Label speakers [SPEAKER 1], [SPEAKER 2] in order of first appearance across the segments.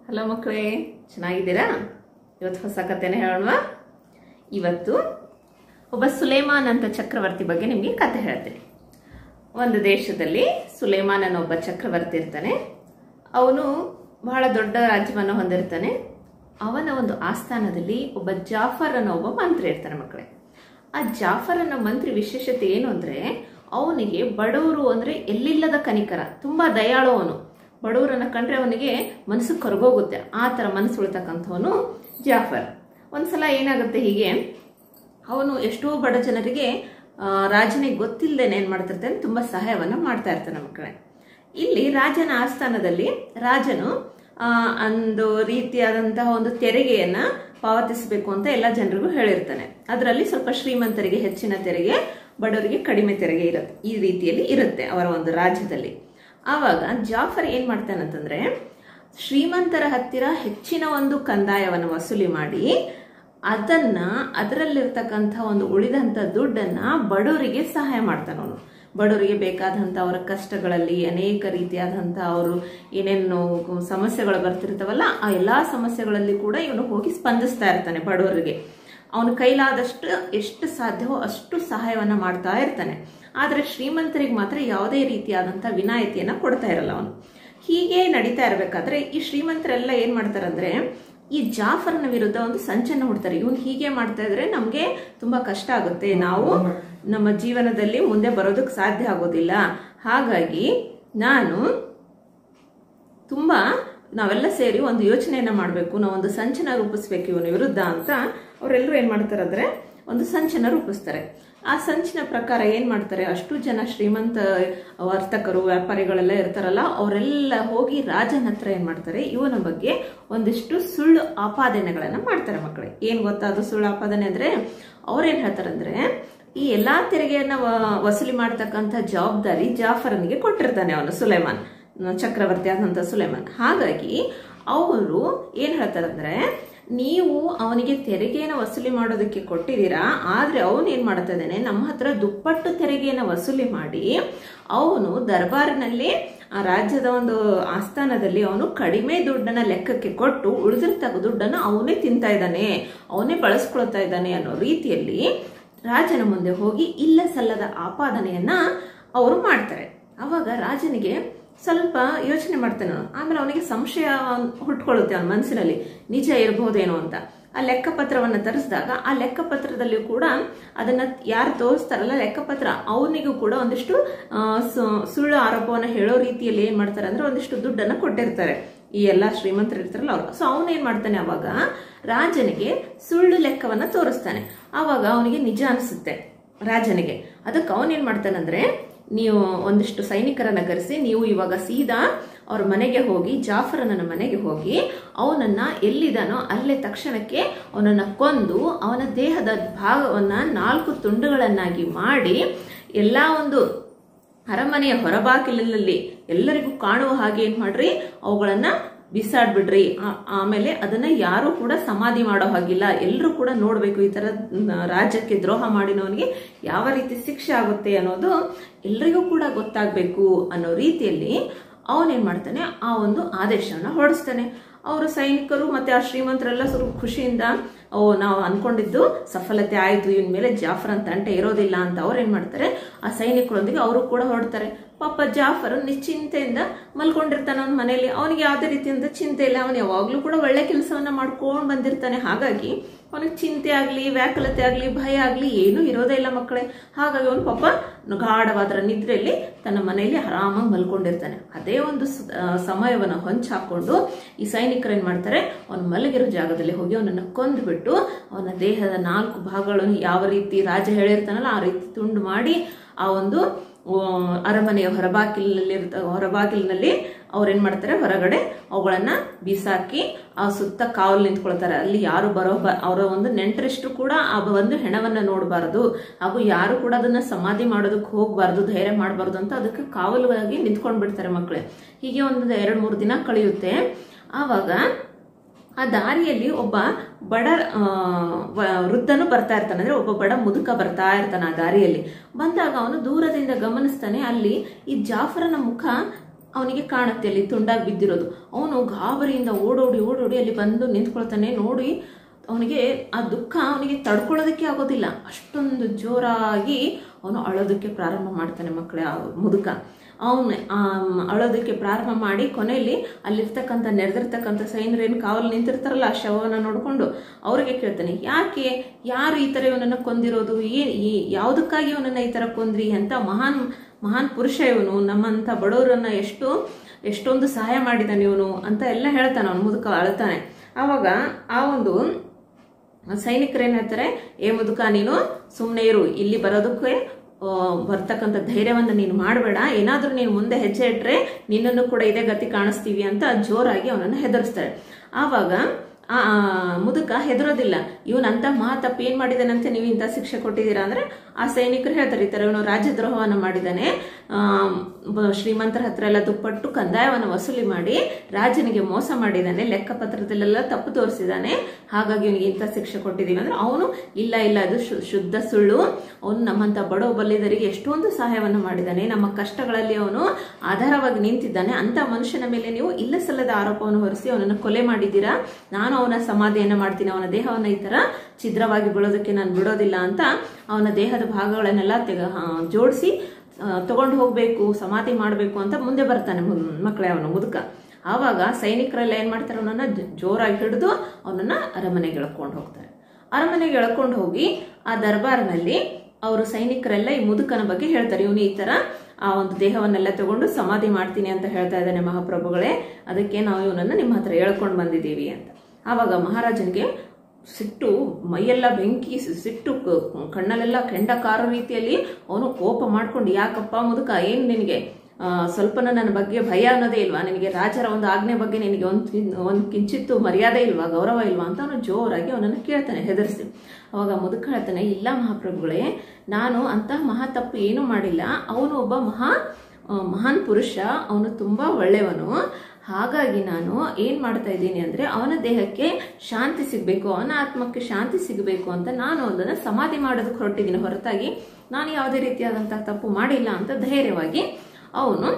[SPEAKER 1] hello ಮಕ್ಕಳೇ ಚೆನ್ನಾಗಿದ್ದೀರಾ ಇವತ್ತು ಹೊಸ ಕಥೆನೇ ಹೇಳೋಣ ಇವತ್ತು ಒಬ್ಬ ಸುಲೇಮಾನ್ ಅಂತ ಚಕ್ರವರ್ತಿ ಬಗ್ಗೆ ನಿಮಗೆ ಕತೆ ಹೇಳ್ತೀನಿ ಒಂದು ದೇಶದಲ್ಲಿ ಸುಲೇಮಾನ್ ಅನ್ನೋ ಒಬ್ಬ ಚಕ್ರವರ್ತಿ ಇರ್ತಾನೆ ಅವನು ಬಹಳ ದೊಡ್ಡ ರಾಜ್ಯವನ್ನು ಹೊಂದಿರ್ತಾನೆ ಅವನ ಒಂದು ಆಸ್ಥಾನದಲ್ಲಿ ಒಬ್ಬ ಜಾಫರ್ ಅನ್ನೋ ಒಬ್ಬ ಮಂತ್ರಿ ಇರ್ತಾನೆ ಮಕ್ಕಳೇ ಆ ಜಾಫರ್ ಅನ್ನೋ ಮಂತ್ರಿ ವಿಶೇಷತೆ ಏನು ಅಂದ್ರೆ ಅವನಿಗೆ ಬಡವರು ಅಂದ್ರೆ ಎಲ್ಲಿಲ್ಲದ ಕನಿಕರ ತುಂಬಾ ದಯಾಳು ಅವನು ಬಡವರನ್ನ ಕಂಡ್ರೆ ಅವನಿಗೆ ಮನಸ್ಸು ಕರಗೋಗುತ್ತೆ ಆ ತರ ಮನಸ್ಸು ಉಳಿತಕ್ಕಂಥವನು ಜಾಫರ್ ಒಂದ್ಸಲ ಏನಾಗುತ್ತೆ ಹೀಗೆ ಅವನು ಎಷ್ಟೋ ಬಡ ಜನರಿಗೆ ಆ, ರಾಜನಿಗೆ ಗೊತ್ತಿಲ್ಲದೇನೆ ಏನ್ ಮಾಡ್ತಿರ್ತಾನೆ ತುಂಬಾ ಸಹಾಯವನ್ನ ಮಾಡ್ತಾ ಇರ್ತಾನೆ ಮಕ್ಕಳೇ ಇಲ್ಲಿ ರಾಜನ ಆಸ್ಥಾನದಲ್ಲಿ ರಾಜನು ಆ, ಒಂದು ರೀತಿಯಾದಂತಹ ಒಂದು ತೆರಿಗೆಯನ್ನ ಪಾವತಿಸಬೇಕು ಅಂತ ಎಲ್ಲ ಜನರಿಗೂ ಹೇಳಿರ್ತಾನೆ ಅದರಲ್ಲಿ ಸ್ವಲ್ಪ ಶ್ರೀಮಂತರಿಗೆ ಹೆಚ್ಚಿನ ತೆರಿಗೆ ಬಡವರಿಗೆ ಕಡಿಮೆ ತೆರಿಗೆ ಇರುತ್ತೆ ಈ ರೀತಿಯಲ್ಲಿ ಇರುತ್ತೆ ಅವರ ಒಂದು ರಾಜ್ಯದಲ್ಲಿ ಆವಾಗ ಜಾಫರ್ ಏನ್ ಮಾಡ್ತಾನಂತಂದ್ರೆ ಶ್ರೀಮಂತರ ಹತ್ತಿರ ಹೆಚ್ಚಿನ ಒಂದು ಕಂದಾಯವನ್ನು ವಸೂಲಿ ಮಾಡಿ ಅದನ್ನ ಅದರಲ್ಲಿರ್ತಕ್ಕಂಥ ಒಂದು ಉಳಿದಂತ ದುಡ್ಡನ್ನ ಬಡವರಿಗೆ ಸಹಾಯ ಮಾಡ್ತಾನ ಅವನು ಬಡವರಿಗೆ ಬೇಕಾದಂಥ ಅವರ ಕಷ್ಟಗಳಲ್ಲಿ ಅನೇಕ ರೀತಿಯಾದಂಥ ಅವರು ಏನೇನು ಸಮಸ್ಯೆಗಳು ಬರ್ತಿರ್ತಾವಲ್ಲ ಆ ಎಲ್ಲಾ ಸಮಸ್ಯೆಗಳಲ್ಲಿ ಕೂಡ ಇವನು ಹೋಗಿ ಸ್ಪಂದಿಸ್ತಾ ಇರ್ತಾನೆ ಬಡವರಿಗೆ ಅವನ ಕೈಲಾದಷ್ಟು ಎಷ್ಟು ಸಾಧ್ಯವೋ ಅಷ್ಟು ಸಹಾಯವನ್ನ ಮಾಡ್ತಾ ಇರ್ತಾನೆ ಆದ್ರೆ ಶ್ರೀಮಂತರಿಗೆ ಮಾತ್ರ ಯಾವುದೇ ರೀತಿಯಾದಂಥ ವಿನಾಯಿತಿಯನ್ನ ಕೊಡ್ತಾ ಇರಲ್ಲ ಅವನು ಹೀಗೆ ನಡೀತಾ ಇರ್ಬೇಕಾದ್ರೆ ಈ ಶ್ರೀಮಂತರೆಲ್ಲ ಏನ್ ಮಾಡ್ತಾರಂದ್ರೆ ಈ ಜಾಫರ್ನ ವಿರುದ್ಧ ಒಂದು ಸಂಚನ್ನ ಹುಡ್ತಾರೆ ಇವನು ಹೀಗೆ ಮಾಡ್ತಾ ಇದ್ರೆ ನಮ್ಗೆ ತುಂಬಾ ಕಷ್ಟ ಆಗುತ್ತೆ ನಾವು ನಮ್ಮ ಜೀವನದಲ್ಲಿ ಮುಂದೆ ಬರೋದಕ್ಕೆ ಸಾಧ್ಯ ಆಗೋದಿಲ್ಲ ಹಾಗಾಗಿ ನಾನು ತುಂಬಾ ನಾವೆಲ್ಲ ಸೇರಿ ಒಂದು ಯೋಚನೆಯನ್ನ ಮಾಡಬೇಕು ನಾವು ಒಂದು ಸಂಚನ ರೂಪಿಸ್ಬೇಕು ಇವನ ವಿರುದ್ಧ ಅಂತ ಅವರೆಲ್ಲರೂ ಏನ್ ಮಾಡ್ತಾರಂದ್ರೆ ಒಂದು ಸಂಚನ ರೂಪಿಸ್ತಾರೆ ಆ ಸಂಚಿನ ಪ್ರಕಾರ ಏನ್ ಮಾಡ್ತಾರೆ ಅಷ್ಟು ಜನ ಶ್ರೀಮಂತ ವರ್ತಕರು ವ್ಯಾಪಾರಿಗಳೆಲ್ಲ ಇರ್ತಾರಲ್ಲ ಅವರೆಲ್ಲ ಹೋಗಿ ರಾಜನ ಹತ್ರ ಏನ್ ಮಾಡ್ತಾರೆ ಇವನ ಬಗ್ಗೆ ಒಂದಿಷ್ಟು ಸುಳ್ಳು ಆಪಾದನೆಗಳನ್ನ ಮಾಡ್ತಾರೆ ಮಕ್ಕಳೇ ಏನ್ ಗೊತ್ತಾ ಅದು ಸುಳ್ಳು ಆಪಾದನೆ ಅಂದ್ರೆ ಅವ್ರೇನ್ ಹೇಳ್ತಾರಂದ್ರೆ ಈ ಎಲ್ಲಾ ತೆರಿಗೆಯನ್ನ ವ- ವಸೂಲಿ ಮಾಡ್ತಕ್ಕಂಥ ಜವಾಬ್ದಾರಿ ಜಾಫರನಿಗೆ ಕೊಟ್ಟಿರ್ತಾನೆ ಅವನು ಸುಲೇಮಾನ್ ಚಕ್ರವರ್ತಿ ಆದಂತ ಸುಲೇಮಾನ್ ಹಾಗಾಗಿ ಅವರು ಏನ್ ಹೇಳ್ತಾರಂದ್ರೆ ನೀವು ಅವನಿಗೆ ತೆರಿಗೆಯನ್ನು ವಸೂಲಿ ಮಾಡೋದಕ್ಕೆ ಕೊಟ್ಟಿದ್ದೀರಾ ಆದ್ರೆ ಅವನು ಏನ್ ಮಾಡ್ತಾ ಇದ್ದಾನೆ ನಮ್ಮ ಹತ್ರ ದುಪ್ಪಟ್ಟು ತೆರಿಗೆಯನ್ನು ವಸೂಲಿ ಮಾಡಿ ಅವನು ದರ್ಬಾರಿನಲ್ಲಿ ಆ ರಾಜ್ಯದ ಒಂದು ಆಸ್ಥಾನದಲ್ಲಿ ಅವನು ಕಡಿಮೆ ದುಡ್ಡನ್ನ ಲೆಕ್ಕಕ್ಕೆ ಕೊಟ್ಟು ಉಳಿದಿರ್ತಕ್ಕ ದುಡ್ಡನ್ನು ಅವನೇ ತಿಂತಾ ಇದ್ದಾನೆ ಅವನೇ ಬಳಸ್ಕೊಳ್ತಾ ಇದ್ದಾನೆ ಅನ್ನೋ ರೀತಿಯಲ್ಲಿ ರಾಜನ ಮುಂದೆ ಹೋಗಿ ಇಲ್ಲ ಸಲ್ಲದ ಆಪಾದನೆಯನ್ನ ಅವರು ಮಾಡ್ತಾರೆ ಅವಾಗ ರಾಜನಿಗೆ ಸ್ವಲ್ಪ ಯೋಚನೆ ಮಾಡ್ತಾನೆ ಅವನು ಆಮೇಲೆ ಅವನಿಗೆ ಸಂಶಯ ಹುಟ್ಕೊಳ್ಳುತ್ತೆ ಅವನ ಮನಸ್ಸಿನಲ್ಲಿ ನಿಜ ಇರಬಹುದೇನೋ ಅಂತ ಆ ಲೆಕ್ಕಪತ್ರವನ್ನ ತರಿಸಿದಾಗ ಆ ಲೆಕ್ಕಪತ್ರದಲ್ಲಿ ಕೂಡ ಅದನ್ನ ಯಾರು ತೋರಿಸ್ತಾರಲ್ಲ ಲೆಕ್ಕಪತ್ರ ಅವನಿಗೂ ಕೂಡ ಒಂದಿಷ್ಟು ಆ, ಸು- ಸುಳ್ಳು ಆರೋಪವನ್ನ ಹೇಳೋ ರೀತಿಯಲ್ಲಿ ಏನ್ ಮಾಡ್ತಾರೆ ಅಂದ್ರೆ ಒಂದಿಷ್ಟು ದುಡ್ಡನ್ನ ಕೊಟ್ಟಿರ್ತಾರೆ ಈ ಎಲ್ಲಾ ಶ್ರೀಮಂತರು ಇರ್ತಾರಲ್ಲ ಅವ್ರು ಸೊ ಅವನು ಏನ್ ಮಾಡ್ತಾನೆ ಅವಾಗ ರಾಜನಿಗೆ ಸುಳ್ಳು ಲೆಕ್ಕವನ್ನ ತೋರಿಸ್ತಾನೆ ಆವಾಗ ಅವನಿಗೆ ನಿಜ ಅನಿಸುತ್ತೆ ರಾಜನಿಗೆ ಅದಕ್ಕೆ ಅವನೇನ್ ಮಾಡ್ತಾನಂದ್ರೆ ನೀವು ಒಂದಿಷ್ಟು ಸೈನಿಕರನ್ನ ಕರೆಸಿ ನೀವು ಇವಾಗ ಸೀದಾ ಅವ್ರ ಮನೆಗೆ ಹೋಗಿ ಜಾಫರನ ಮನೆಗೆ ಹೋಗಿ ಅವನನ್ನ ಎಲ್ಲಿದಾನೋ ಅಲ್ಲೇ ತಕ್ಷಣಕ್ಕೆ ಅವನನ್ನ ಕೊಂದು ಅವನ ದೇಹದ ಭಾಗವನ್ನ ನಾಲ್ಕು ತುಂಡುಗಳನ್ನಾಗಿ ಮಾಡಿ ಎಲ್ಲಾ ಒಂದು ಅರಮನೆಯ ಹೊರಬಾಗಿಲಿನಲ್ಲಿ ಎಲ್ಲರಿಗೂ ಕಾಣುವ ಹಾಗೆ ಏನ್ ಮಾಡ್ರಿ ಅವುಗಳನ್ನ ಬಿಸಾಡ್ಬಿಡ್ರಿ ಆ- ಆಮೇಲೆ ಅದನ್ನ ಯಾರು ಕೂಡ ಸಮಾಧಿ ಮಾಡೋ ಹಾಗಿಲ್ಲ ಎಲ್ಲರೂ ಕೂಡ ನೋಡ್ಬೇಕು ಈ ತರ ನ- ರಾಜ್ಯಕ್ಕೆ ದ್ರೋಹ ಮಾಡಿನವನಿಗೆ ಯಾವ ರೀತಿ ಶಿಕ್ಷೆ ಆಗುತ್ತೆ ಅನ್ನೋದು ಎಲ್ರಿಗೂ ಕೂಡ ಗೊತ್ತಾಗ್ಬೇಕು ಅನ್ನೋ ರೀತಿಯಲ್ಲಿ ಅವನೇನ್ ಮಾಡ್ತಾನೆ ಆ ಒಂದು ಆದೇಶವನ್ನ ಹೊರಡಿಸ್ತಾನೆ ಅವರು ಸೈನಿಕರು ಮತ್ತೆ ಆ ಶ್ರೀಮಂತರೆಲ್ಲ ಸ್ವಲ್ಪ ಖುಷಿಯಿಂದ ಓ ನಾವು ಅನ್ಕೊಂಡಿದ್ದು ಸಫಲತೆ ಆಯ್ತು ಇವನ್ ಮೇಲೆ ಜಾಫರ್ ಅಂತ ಅಂಟೆ ಇರೋದಿಲ್ಲ ಅಂತ ಅವ್ರು ಏನ್ ಮಾಡ್ತಾರೆ ಆ ಸೈನಿಕರೊಂದಿಗೆ ಅವರು ಕೂಡ ಹೊರಡ್ತಾರೆ ಪಾಪ ಜಾಫರ್ ನಿಶ್ಚಿಂತೆಯಿಂದ ಮಲ್ಕೊಂಡಿರ್ತಾನೆ ಅವನ ಮನೆಯಲ್ಲಿ ಅವನಿಗೆ ಯಾವುದೇ ರೀತಿಯಿಂದ ಚಿಂತೆ ಇಲ್ಲ ಅವನು ಯಾವಾಗ್ಲೂ ಕೂಡ ಒಳ್ಳೆ ಕೆಲಸವನ್ನ ಮಾಡ್ಕೊಂಡು ಬಂದಿರ್ತಾನೆ ಹಾಗಾಗಿ ಅವನಿಗೆ ಚಿಂತೆ ಆಗ್ಲಿ ವ್ಯಾಕುಲತೆ ಆಗ್ಲಿ ಭಯ ಆಗ್ಲಿ ಏನೂ ಇರೋದೇ ಇಲ್ಲ ಮಕ್ಕಳೇ ಹಾಗಾಗಿ ಅವನು ಪಾಪ ಗಾಢವಾದ ನಿದ್ರೆಯಲ್ಲಿ ತನ್ನ ಮನೆಯಲ್ಲಿ ಆರಾಮಾಗಿ ಮಲ್ಕೊಂಡಿರ್ತಾನೆ ಅದೇ ಒಂದು ಸ- ಆ, ಸಮಯವನ್ನು ಹೊಂಚ್ ಹಾಕೊಂಡು ಈ ಸೈನಿಕರು ಏನ್ ಮಾಡ್ತಾರೆ ಅವನು ಮಲಗಿರೋ ಜಾಗದಲ್ಲಿ ಹೋಗಿ ಅವನನ್ನ ಕೊಂದ್ಬಿಟ್ಟು ಅವನ ದೇಹದ ನಾಲ್ಕು ಭಾಗಗಳನ್ನು ಯಾವ ರೀತಿ ರಾಜ ಹೇಳಿರ್ತಾನಲ್ಲ ಆ ರೀತಿ ತುಂಡು ಮಾಡಿ ಆ ಒಂದು ಆ, ಅರಮನೆಯ ಹೊರಬಾಗಿಲಿನಲ್ಲಿ ಹೊರಬಾಗಿಲಿನಲ್ಲಿ ಅವ್ರೇನ್ ಮಾಡ್ತಾರೆ ಹೊರಗಡೆ ಅವುಗಳನ್ನ ಬೀಸಾಕಿ ಆ ಸುತ್ತ ಕಾವಲು ನಿಂತ್ಕೊಳ್ತಾರೆ ಅಲ್ಲಿ ಯಾರು ಬರೋ ಬ- ಅವರ ಒಂದು ನೆಂಟರಿಷ್ಟು ಕೂಡ ಆ ಒಂದು ಹೆಣವನ್ನ ನೋಡಬಾರದು ಹಾಗೂ ಯಾರು ಕೂಡ ಅದನ್ನ ಸಮಾಧಿ ಮಾಡೋದಕ್ಕೆ ಹೋಗ್ಬಾರ್ದು ಧೈರ್ಯ ಮಾಡಬಾರ್ದು ಅಂತ ಅದಕ್ಕೆ ಕಾವಲುಗಾಗಿ ನಿಂತ್ಕೊಂಡ್ ಬಿಡ್ತಾರೆ ಮಕ್ಕಳೇ ಹೀಗೆ ಒಂದು ಎರಡ್ ಮೂರು ದಿನ ಕಳೆಯುತ್ತೆ ಆವಾಗ ಆ ದಾರಿಯಲ್ಲಿ ಒಬ್ಬ ಬಡ ಆ, ವ- ವೃದ್ಧನು ಬರ್ತಾ ಇರ್ತಾನೆ ಅಂದ್ರೆ ಒಬ್ಬ ಬಡ ಮುದುಕ ಬರ್ತಾ ಇರ್ತಾನೆ ಆ ದಾರಿಯಲ್ಲಿ ಬಂದಾಗ ಅವನು ದೂರದಿಂದ ಗಮನಿಸ್ತಾನೆ ಅಲ್ಲಿ ಈ ಜಾಫರನ ಮುಖ ಅವನಿಗೆ ಕಾಣುತ್ತೆ ಅಲ್ಲಿ ತುಂಡಾಗಿ ಬಿದ್ದಿರೋದು ಅವನು ಗಾಬರಿಯಿಂದ ಓಡೋಡಿ ಓಡೋಡಿ ಅಲ್ಲಿ ಬಂದು ನಿಂತ್ಕೊಳ್ತಾನೆ ನೋಡಿ ಅವನಿಗೆ ಆ ದುಃಖ ಅವನಿಗೆ ತಡ್ಕೊಳ್ಳೋದಕ್ಕೆ ಆಗೋದಿಲ್ಲ ಅಷ್ಟೊಂದು ಜೋರಾಗಿ ಅವನು ಅಳೋದಕ್ಕೆ ಪ್ರಾರಂಭ ಮಾಡ್ತಾನೆ ಮಕ್ಕಳೇ ಆ ಮುದುಕ ಅವನು ಅಳೋದಕ್ಕೆ ಪ್ರಾರಂಭ ಮಾಡಿ ಕೊನೆಯಲ್ಲಿ ಅಲ್ಲಿರ್ತಕ್ಕಂಥ ನೆರೆದಿರ್ತಕ್ಕಂಥ ಸೈನ್ಯರೇನು ಕಾವಲು ನಿಂತಿರ್ತಾರಲ್ಲ ಆ ಶವವನ್ನು ನೋಡಿಕೊಂಡು ಅವರಿಗೆ ಕೇಳ್ತಾನೆ ಯಾಕೆ ಯಾರು ಈ ಥರ ಇವನನ್ನು ಕೊಂದಿರೋದು ಏ ಈ ಯಾವುದಕ್ಕಾಗಿ ಇವನನ್ನು ಈ ಥರ ಕೊಂದ್ರಿ ಅಂತ ಮಹಾನ್ ಮಹಾನ್ ಪುರುಷ ಇವನು ನಮ್ಮಂಥ ಬಡವರನ್ನ ಎಷ್ಟು ಎಷ್ಟೊಂದು ಸಹಾಯ ಮಾಡಿದಾನೆ ಇವನು ಅಂತ ಎಲ್ಲ ಹೇಳ್ತಾನೆ ಅವನು ಮುದುಕ ಅಳ್ತಾನೆ ಆವಾಗ ಆ ಒಂದು ಸೈನಿಕರು ಏನ್ ಹೇಳ್ತಾರೆ ಏ ಮುದುಕ ನೀನು ಸುಮ್ಮನೆ ಇರು ಇಲ್ಲಿ ಬರೋದಕ್ಕೆ ಆ, ಬರ್ತಕ್ಕಂಥ ಧೈರ್ಯವನ್ನ ನೀನು ಮಾಡಬೇಡ ಏನಾದ್ರೂ ನೀನು ಮುಂದೆ ಹೆಜ್ಜೆ ಇಟ್ರೆ ನಿನ್ನನ್ನು ಕೂಡ ಇದೇ ಗತಿ ಕಾಣಿಸ್ತೀವಿ ಅಂತ ಜೋರಾಗಿ ಅವನನ್ನು ಹೆದರಿಸ್ತಾರೆ ಆವಾಗ ಆ ಆ ಮುದುಕ ಹೆದರೋದಿಲ್ಲ ಇವನಂತ ಮಹಾತಪ್ಪ ಏನ್ ಮಾಡಿದಾನಂತೆ ನೀವು ಇಂಥ ಶಿಕ್ಷೆ ಕೊಟ್ಟಿದ್ದೀರಾ ಅಂದ್ರೆ ಆ ಸೈನಿಕರು ಹೇಳ್ತಾರೆ ಈ ತರ ಇವನು ರಾಜದ್ರೋಹವನ್ನ ಮಾಡಿದಾನೆ ಆ, ಬ- ಶ್ರೀಮಂತರ ಹತ್ರ ಎಲ್ಲ ದುಪ್ಪಟ್ಟು ಕಂದಾಯವನ್ನು ವಸೂಲಿ ಮಾಡಿ ರಾಜನಿಗೆ ಮೋಸ ಮಾಡಿದಾನೆ ಲೆಕ್ಕಪತ್ರದಲ್ಲೆಲ್ಲ ತಪ್ಪು ತೋರಿಸಿದಾನೆ ಹಾಗಾಗಿ ಇವನಿಗೆ ಇಂಥ ಶಿಕ್ಷೆ ಕೊಟ್ಟಿದ್ದೀವಿ ಅಂದ್ರೆ ಅವನು ಇಲ್ಲ ಇಲ್ಲ ಅದು ಶು- ಶುದ್ಧ ಸುಳ್ಳು ಅವನು ನಮ್ಮಂತ ಬಡವ ಬಲ್ಲಿದರಿಗೆ ಎಷ್ಟೊಂದು ಸಹಾಯವನ್ನು ಮಾಡಿದ್ದಾನೆ ನಮ್ಮ ಕಷ್ಟಗಳಲ್ಲಿ ಅವನು ಆಧಾರವಾಗಿ ನಿಂತಿದ್ದಾನೆ ಅಂತ ಮನುಷ್ಯನ ಮೇಲೆ ನೀವು ಇಲ್ಲ ಸಲ್ಲದ ಆರೋಪವನ್ನು ಹೊರಿಸಿ ಅವನನ್ನು ಕೊಲೆ ಮಾಡಿದ್ದೀರಾ ನಾನು ಅವನ ಸಮಾಧಿಯನ್ನ ಮಾಡ್ತೀನಿ ಅವನ ದೇಹವನ್ನ ಈ ತರ ಛಿದ್ರವಾಗಿ ಬೀಳೋದಕ್ಕೆ ನಾನು ಬಿಡೋದಿಲ್ಲ ಅಂತ ಅವನ ದೇಹದ ಭಾಗಗಳನ್ನೆಲ್ಲ ತೆಗ ಜೋಡಿಸಿ ತಗೊಂಡು ಹೋಗ್ಬೇಕು ಸಮಾಧಿ ಮಾಡಬೇಕು ಅಂತ ಮುಂದೆ ಬರ್ತಾನೆ ಮು- ಮಕ್ಕಳೇ ಅವನು ಮುದುಕ ಆವಾಗ ಸೈನಿಕರೆಲ್ಲ ಏನ್ ಮಾಡ್ತಾರೆ ಅವನನ್ನ ಜ- ಜೋರಾಗಿ ಹಿಡಿದು ಅವನನ್ನ ಅರಮನೆಗೆ ಎಳ್ಕೊಂಡು ಹೋಗ್ತಾರೆ ಅರಮನೆಗೆ ಎಳ್ಕೊಂಡು ಹೋಗಿ ಆ ದರ್ಬಾರ್ನಲ್ಲಿ ಅವರು ಸೈನಿಕರೆಲ್ಲ ಈ ಮುದುಕನ ಬಗ್ಗೆ ಹೇಳ್ತಾರೆ ಇವನು ಈ ತರ ಆ ಒಂದು ದೇಹವನ್ನೆಲ್ಲ ತಗೊಂಡು ಸಮಾಧಿ ಮಾಡ್ತೀನಿ ಅಂತ ಹೇಳ್ತಾ ಇದ್ದಾನೆ ಮಹಾಪ್ರಭುಗಳೇ ಅದಕ್ಕೆ ನಾವು ಇವನನ್ನ ನಿಮ್ಮ ಹತ್ರ ಹೇಳ್ಕೊಂಡು ಬಂದಿದ್ದೀವಿ ಅಂತ ಆವಾಗ ಮಹಾರಾಜನಿಗೆ ಸಿಟ್ಟು ಮೈಯೆಲ್ಲ ಬೆಂಕಿ ಸಿಟ್ಟು ಕ- ಕಣ್ಣಲ್ಲೆಲ್ಲ ಕೆಂಡ ಕಾರೋ ರೀತಿಯಲ್ಲಿ ಅವನು ಕೋಪ ಮಾಡ್ಕೊಂಡು ಯಾಕಪ್ಪ ಮುದುಕ ಏನು ನಿನಗೆ ಆ, ಸ್ವಲ್ಪನೂ ನನ್ನ ಬಗ್ಗೆ ಭಯ ಅನ್ನೋದೇ ಇಲ್ವಾ ನಿನಗೆ ರಾಜರ ಒಂದು ಆಜ್ಞೆ ಬಗ್ಗೆ ನಿನಗೆ ಒಂದು ಒಂದು ಕಿಂಚಿತ್ತು ಮರ್ಯಾದೆ ಇಲ್ವಾ ಗೌರವ ಇಲ್ವಾ ಅಂತ ಅವನು ಜೋರಾಗಿ ಅವನನ್ನು ಕೇಳ್ತಾನೆ ಹೆದರಿಸಿ ಅವಾಗ ಮುದುಕ ಹೇಳ್ತಾನೆ ಇಲ್ಲ ಮಹಾಪ್ರಭುಗಳೇ ನಾನು ಅಂತಹ ಮಹಾ ತಪ್ಪು ಏನೂ ಮಾಡಿಲ್ಲ ಅವನು ಒಬ್ಬ ಮಹಾ ಆ, ಮಹಾನ್ ಪುರುಷ ಅವನು ತುಂಬಾ ಒಳ್ಳೆಯವನು ಹಾಗಾಗಿ ನಾನು ಏನ್ ಮಾಡ್ತಾ ಇದ್ದೀನಿ ಅಂದ್ರೆ ಅವನ ದೇಹಕ್ಕೆ ಶಾಂತಿ ಸಿಗ್ಬೇಕು ಅವನ ಆತ್ಮಕ್ಕೆ ಶಾಂತಿ ಸಿಗಬೇಕು ಅಂತ ನಾನು ಅದನ್ನ ಸಮಾಧಿ ಮಾಡೋದಕ್ಕೆ ಹೊರಟಿದ್ದೀನಿ ಹೊರತಾಗಿ ನಾನು ಯಾವುದೇ ರೀತಿಯಾದಂತಹ ತಪ್ಪು ಮಾಡಿಲ್ಲ ಅಂತ ಧೈರ್ಯವಾಗಿ ಅವನು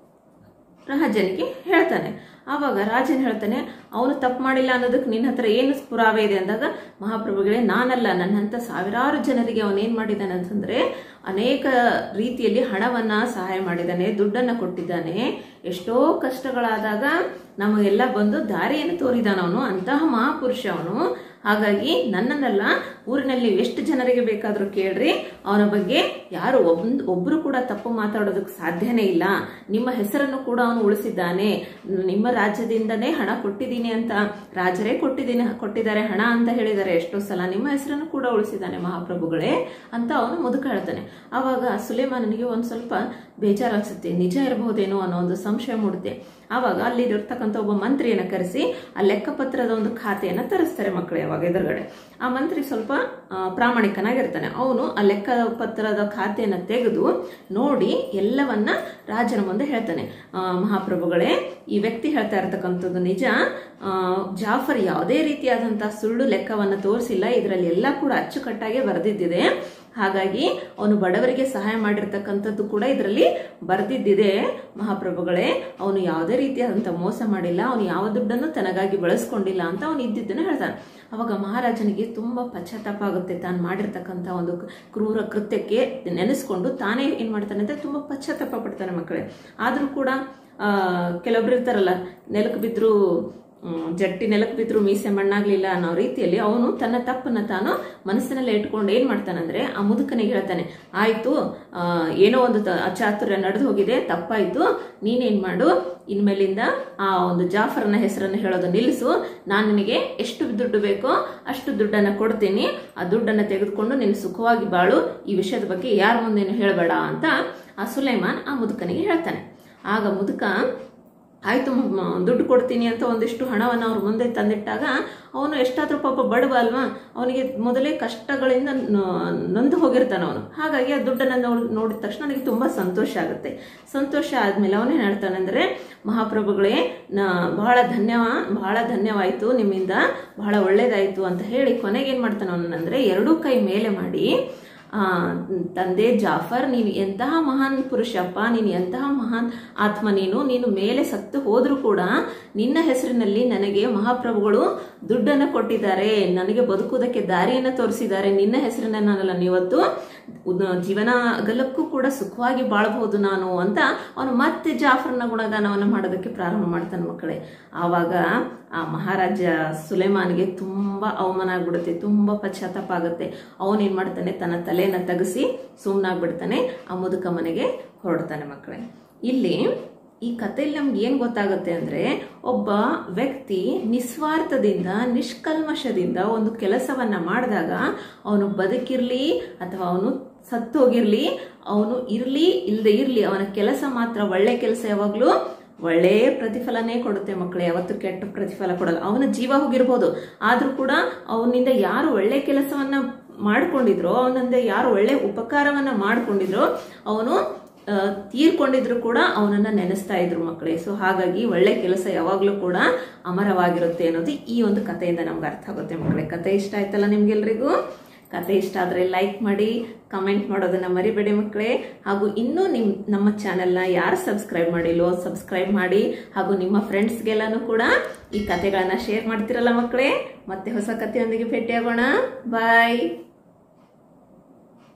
[SPEAKER 1] ರಾಜನಿಗೆ ಹೇಳ್ತಾನೆ ಆವಾಗ ರಾಜನ್ ಹೇಳ್ತಾನೆ ಅವನು ತಪ್ಪು ಮಾಡಿಲ್ಲ ಅನ್ನೋದಕ್ಕೆ ನಿನ್ನ ಹತ್ರ ಏನು ಪುರಾವೆ ಇದೆ ಅಂದಾಗ ಮಹಾಪ್ರಭುಗಳೇ ನಾನಲ್ಲ ನನ್ನಂತ ಸಾವಿರಾರು ಜನರಿಗೆ ಅವನು ಏನ್ ಮಾಡಿದ್ದಾನೆ ಅಂತಂದ್ರೆ ಅನೇಕ ರೀತಿಯಲ್ಲಿ ಹಣವನ್ನ ಸಹಾಯ ಮಾಡಿದ್ದಾನೆ ದುಡ್ಡನ್ನ ಕೊಟ್ಟಿದ್ದಾನೆ ಎಷ್ಟೋ ಕಷ್ಟಗಳಾದಾಗ ನಮಗೆಲ್ಲ ಬಂದು ದಾರಿಯನ್ನು ತೋರಿದಾನ ಅವನು ಅಂತಹ ಮಹಾಪುರುಷ ಅವನು ಹಾಗಾಗಿ ನನ್ನನ್ನೆಲ್ಲ ಊರಿನಲ್ಲಿ ಎಷ್ಟು ಜನರಿಗೆ ಬೇಕಾದ್ರೂ ಕೇಳ್ರಿ ಅವನ ಬಗ್ಗೆ ಯಾರು ಒಂದ್ ಒಬ್ರು ಕೂಡ ತಪ್ಪು ಮಾತಾಡೋದಕ್ಕೆ ಸಾಧ್ಯನೇ ಇಲ್ಲ ನಿಮ್ಮ ಹೆಸರನ್ನು ಕೂಡ ಅವನು ಉಳಿಸಿದ್ದಾನೆ ನಿಮ್ಮ ರಾಜ್ಯದಿಂದನೇ ಹಣ ಕೊಟ್ಟಿದ್ದೀನಿ ಅಂತ ರಾಜರೇ ಕೊಟ್ಟಿದ್ದೀನಿ ಕೊಟ್ಟಿದ್ದಾರೆ ಹಣ ಅಂತ ಹೇಳಿದ್ದಾರೆ ಎಷ್ಟೋ ಸಲ ನಿಮ್ಮ ಹೆಸರನ್ನು ಕೂಡ ಉಳಿಸಿದ್ದಾನೆ ಮಹಾಪ್ರಭುಗಳೇ ಅಂತ ಅವನು ಮುದುಕ ಹೇಳ್ತಾನೆ ಆವಾಗ ಸುಲೇಮಾನನಿಗೆ ಒಂದ್ ಸ್ವಲ್ಪ ಬೇಜಾರಾಗ್ಸುತ್ತೆ ನಿಜ ಇರಬಹುದೇನೋ ಅನ್ನೋ ಒಂದು ಸಂಶಯ ಮೂಡುತ್ತೆ ಆವಾಗ ಅಲ್ಲಿ ಇರ್ತಕ್ಕಂಥ ಒಬ್ಬ ಮಂತ್ರಿಯನ್ನ ಕರೆಸಿ ಆ ಲೆಕ್ಕಪತ್ರದ ಒಂದು ಖಾತೆಯನ್ನ ತರಿಸ್ತಾರೆ ಮಕ್ಕಳೇ ಅವಾಗ ಎದುರುಗಡೆ ಆ ಮಂತ್ರಿ ಸ್ವಲ್ಪ ಆ, ಪ್ರಾಮಾಣಿಕನಾಗಿರ್ತಾನೆ ಅವನು ಆ ಲೆಕ್ಕಪತ್ರದ ಖಾತೆಯನ್ನ ತೆಗೆದು ನೋಡಿ ಎಲ್ಲವನ್ನ ರಾಜನ ಮುಂದೆ ಹೇಳ್ತಾನೆ ಆ, ಮಹಾಪ್ರಭುಗಳೇ ಈ ವ್ಯಕ್ತಿ ಹೇಳ್ತಾ ಇರತಕ್ಕಂಥದ್ದು ನಿಜ ಆ, ಜಾಫರ್ ಯಾವುದೇ ರೀತಿಯಾದಂತಹ ಸುಳ್ಳು ಲೆಕ್ಕವನ್ನ ತೋರಿಸಿಲ್ಲ ಇದರಲ್ಲಿ ಎಲ್ಲ ಕೂಡ ಅಚ್ಚುಕಟ್ಟಾಗಿ ಬರೆದಿದ್ದಿದೆ ಹಾಗಾಗಿ ಅವನು ಬಡವರಿಗೆ ಸಹಾಯ ಮಾಡಿರ್ತಕ್ಕಂಥದ್ದು ಕೂಡ ಇದರಲ್ಲಿ ಬರೆದಿದ್ದಿದೆ ಮಹಾಪ್ರಭುಗಳೇ ಅವನು ಯಾವುದೇ ರೀತಿಯಾದಂಥ ಮೋಸ ಮಾಡಿಲ್ಲ ಅವನು ಯಾವ ದುಡ್ಡನ್ನು ತನಗಾಗಿ ಬಳಸ್ಕೊಂಡಿಲ್ಲ ಅಂತ ಅವನು ಇದ್ದಿದ್ದನ್ನು ಹೇಳ್ತಾನೆ ಅವಾಗ ಮಹಾರಾಜನಿಗೆ ತುಂಬಾ ಪಶ್ಚಾತ್ತಾಪ ಆಗುತ್ತೆ ತಾನು ಮಾಡಿರ್ತಕ್ಕಂಥ ಒಂದು ಕ್ರೂರ ಕೃತ್ಯಕ್ಕೆ ನೆನೆಸ್ಕೊಂಡು ತಾನೇ ಏನ್ ಮಾಡ್ತಾನೆ ಅಂತ ತುಂಬಾ ಪಶ್ಚಾತ್ತಾಪ ಪಡ್ತಾನೆ ಮಕ್ಕಳೇ ಆದ್ರೂ ಕೂಡ ಆ ಕೆಲವೊಬ್ರು ಇರ್ತಾರಲ್ಲ ನೆಲಕ್ಕೆ ಬಿದ್ರು ಹ್ಮ್, ಜಟ್ಟಿ ನೆಲಕ್ಕೆ ಬಿದ್ರು ಮೀಸೆ ಮಣ್ಣಾಗ್ಲಿಲ್ಲ ಅನ್ನೋ ರೀತಿಯಲ್ಲಿ ಅವನು ತನ್ನ ತಪ್ಪನ್ನ ತಾನು ಮನಸ್ಸಿನಲ್ಲೇ ಇಟ್ಕೊಂಡು ಏನ್ ಮಾಡ್ತಾನಂದ್ರೆ ಆ ಮುದುಕನಿಗೆ ಹೇಳ್ತಾನೆ ಆಯ್ತು ಆ, ಏನೋ ಒಂದು ತ- ಅಚಾತುರ್ಯ ನಡೆದು ಹೋಗಿದೆ ತಪ್ಪಾಯ್ತು ನೀನೇನ್ ಮಾಡು ಇನ್ಮೇಲಿಂದ ಆ ಒಂದು ಜಾಫರ್ನ ಹೆಸರನ್ನು ಹೇಳೋದು ನಿಲ್ಲಿಸು ನಾನು ನಿನಗೆ ಎಷ್ಟು ದುಡ್ಡು ಬೇಕೋ ಅಷ್ಟು ದುಡ್ಡನ್ನ ಕೊಡ್ತೀನಿ ಆ ದುಡ್ಡನ್ನ ತೆಗೆದುಕೊಂಡು ನೀನು ಸುಖವಾಗಿ ಬಾಳು ಈ ವಿಷಯದ ಬಗ್ಗೆ ಯಾರ ಮುಂದೇನು ಹೇಳಬೇಡ ಅಂತ ಆ ಸುಲೈಮಾನ್ ಆ ಮುದುಕನಿಗೆ ಹೇಳ್ತಾನೆ ಆಗ ಮುದುಕ ಆಯ್ತು ಮ- ದುಡ್ಡು ಕೊಡ್ತೀನಿ ಅಂತ ಒಂದಿಷ್ಟು ಹಣವನ್ನು ಅವ್ರ ಮುಂದೆ ತಂದಿಟ್ಟಾಗ ಅವನು ಎಷ್ಟಾದ್ರೂ ಪಾಪ ಬಡವ ಅಲ್ವಾ ಅವನಿಗೆ ಮೊದಲೇ ಕಷ್ಟಗಳಿಂದ ನ- ನೊಂದು ಹೋಗಿರ್ತಾನೆ ಅವನು ಹಾಗಾಗಿ ಆ ದುಡ್ಡನ್ನ ನೋಡ್- ನೋಡಿದ ತಕ್ಷಣ ನನಗೆ ತುಂಬಾ ಸಂತೋಷ ಆಗುತ್ತೆ ಸಂತೋಷ ಆದ್ಮೇಲೆ ಅವನೇನ್ ಹೇಳ್ತಾನೆ ಅಂದ್ರೆ ಮಹಾಪ್ರಭುಗಳೇ ನ ಬಹಳ ಧನ್ಯವ ಬಹಳ ಧನ್ಯವಾಯ್ತು ನಿಮ್ಮಿಂದ ಬಹಳ ಒಳ್ಳೇದಾಯ್ತು ಅಂತ ಹೇಳಿ ಕೊನೆಗೆ ಏನ್ ಮಾಡ್ತಾನೆ ಅವನಂದ್ರೆ ಎರಡೂ ಕೈ ಮೇಲೆ ಮಾಡಿ ಆ, ತಂದೆ ಜಾಫರ್ ನೀನು ಎಂತಹ ಮಹಾನ್ ಪುರುಷಪ್ಪ ನೀನು ಎಂತಹ ಮಹಾನ್ ಆತ್ಮ ನೀನು ನೀನು ಮೇಲೆ ಸತ್ತು ಹೋದ್ರೂ ಕೂಡ ನಿನ್ನ ಹೆಸರಿನಲ್ಲಿ ನನಗೆ ಮಹಾಪ್ರಭುಗಳು ದುಡ್ಡನ್ನು ಕೊಟ್ಟಿದ್ದಾರೆ ನನಗೆ ಬದುಕುವುದಕ್ಕೆ ದಾರಿಯನ್ನು ತೋರಿಸಿದ್ದಾರೆ ನಿನ್ನ ಹೆಸರಿನಲ್ಲ ನೀವತ್ತು ಉದ- ಜೀವನ ಅಗಲಕ್ಕೂ ಕೂಡ ಸುಖವಾಗಿ ಬಾಳಬಹುದು ನಾನು ಅಂತ ಅವನು ಮತ್ತೆ ಜಾಫರ್ನ ಗುಣಗಾನವನ್ನು ಮಾಡೋದಕ್ಕೆ ಪ್ರಾರಂಭ ಮಾಡ್ತಾನೆ ಮಕ್ಕಳೇ ಆವಾಗ ಆ ಮಹಾರಾಜ ಸುಲೇಮಾನ್ಗೆ ತುಂಬಾ ಅವಮಾನ ಆಗ್ಬಿಡುತ್ತೆ ತುಂಬಾ ಪಶ್ಚಾತ್ತಾಪ ಆಗುತ್ತೆ ಅವನೇನ್ ಮಾಡ್ತಾನೆ ತನ್ನ ತಲೆಯನ್ನ ತಗಸಿ ಸುಮ್ಮನಾಗ್ಬಿಡ್ತಾನೆ ಆ ಮುದುಕ ಮನೆಗೆ ಹೊರಡ್ತಾನೆ ಮಕ್ಕಳೇ ಇಲ್ಲಿ ಈ ಕಥೆಯಲ್ಲಿ ನಮ್ಗೆ ಏನ್ ಗೊತ್ತಾಗುತ್ತೆ ಅಂದ್ರೆ ಒಬ್ಬ ವ್ಯಕ್ತಿ ನಿಸ್ವಾರ್ಥದಿಂದ ನಿಷ್ಕಲ್ಮಶದಿಂದ ಒಂದು ಕೆಲಸವನ್ನ ಮಾಡಿದಾಗ ಅವನು ಬದುಕಿರ್ಲಿ ಅಥವಾ ಅವನು ಸತ್ತೋಗಿರ್ಲಿ ಅವನು ಇರ್ಲಿ ಇಲ್ಲದೆ ಇರ್ಲಿ ಅವನ ಕೆಲಸ ಮಾತ್ರ ಒಳ್ಳೆ ಕೆಲಸ ಯಾವಾಗ್ಲೂ ಒಳ್ಳೆ ಪ್ರತಿಫಲನೇ ಕೊಡುತ್ತೆ ಮಕ್ಕಳು ಯಾವತ್ತು ಕೆಟ್ಟ ಪ್ರತಿಫಲ ಕೊಡಲ್ಲ ಅವನ ಜೀವ ಹೋಗಿರ್ಬೋದು ಆದ್ರೂ ಕೂಡ ಅವನಿಂದ ಯಾರು ಒಳ್ಳೆ ಕೆಲಸವನ್ನ ಮಾಡ್ಕೊಂಡಿದ್ರೋ ಅವನಿಂದ ಯಾರು ಒಳ್ಳೆ ಉಪಕಾರವನ್ನ ಮಾಡ್ಕೊಂಡಿದ್ರೋ ಅವನು ಆ, ತೀರ್ಕೊಂಡಿದ್ರು ಕೂಡ ಅವನನ್ನ ನೆನೆಸ್ತಾ ಇದ್ರು ಮಕ್ಕಳೇ ಸೊ ಹಾಗಾಗಿ ಒಳ್ಳೆ ಕೆಲಸ ಯಾವಾಗ್ಲೂ ಕೂಡ ಅಮರವಾಗಿರುತ್ತೆ ಅನ್ನೋದು ಈ ಒಂದು ಕಥೆಯಿಂದ ನಮ್ಗೆ ಅರ್ಥ ಆಗುತ್ತೆ ಮಕ್ಕಳೇ ಕತೆ ಇಷ್ಟ ಆಯ್ತಲ್ಲ ನಿಮ್ಗೆಲ್ರಿಗೂ ಕತೆ ಇಷ್ಟ ಆದ್ರೆ ಲೈಕ್ ಮಾಡಿ ಕಮೆಂಟ್ ಮಾಡೋದನ್ನ ಮರಿಬೇಡಿ ಮಕ್ಕಳೇ ಹಾಗೂ ಇನ್ನೂ ನಿಮ್ ನಮ್ಮ ಚಾನೆಲ್ನ ಯಾರು ಸಬ್ಸ್ಕ್ರೈಬ್ ಮಾಡಿಲ್ವೋ ಸಬ್ಸ್ಕ್ರೈಬ್ ಮಾಡಿ ಹಾಗೂ ನಿಮ್ಮ ಫ್ರೆಂಡ್ಸ್ಗೆಲ್ಲಾನು ಕೂಡ ಈ ಕತೆಗಳನ್ನ ಶೇರ್ ಮಾಡ್ತಿರಲ್ಲ ಮಕ್ಕಳೇ ಮತ್ತೆ ಹೊಸ ಕಥೆಯೊಂದಿಗೆ ಭೇಟಿಯಾಗೋಣ ಬಾಯ್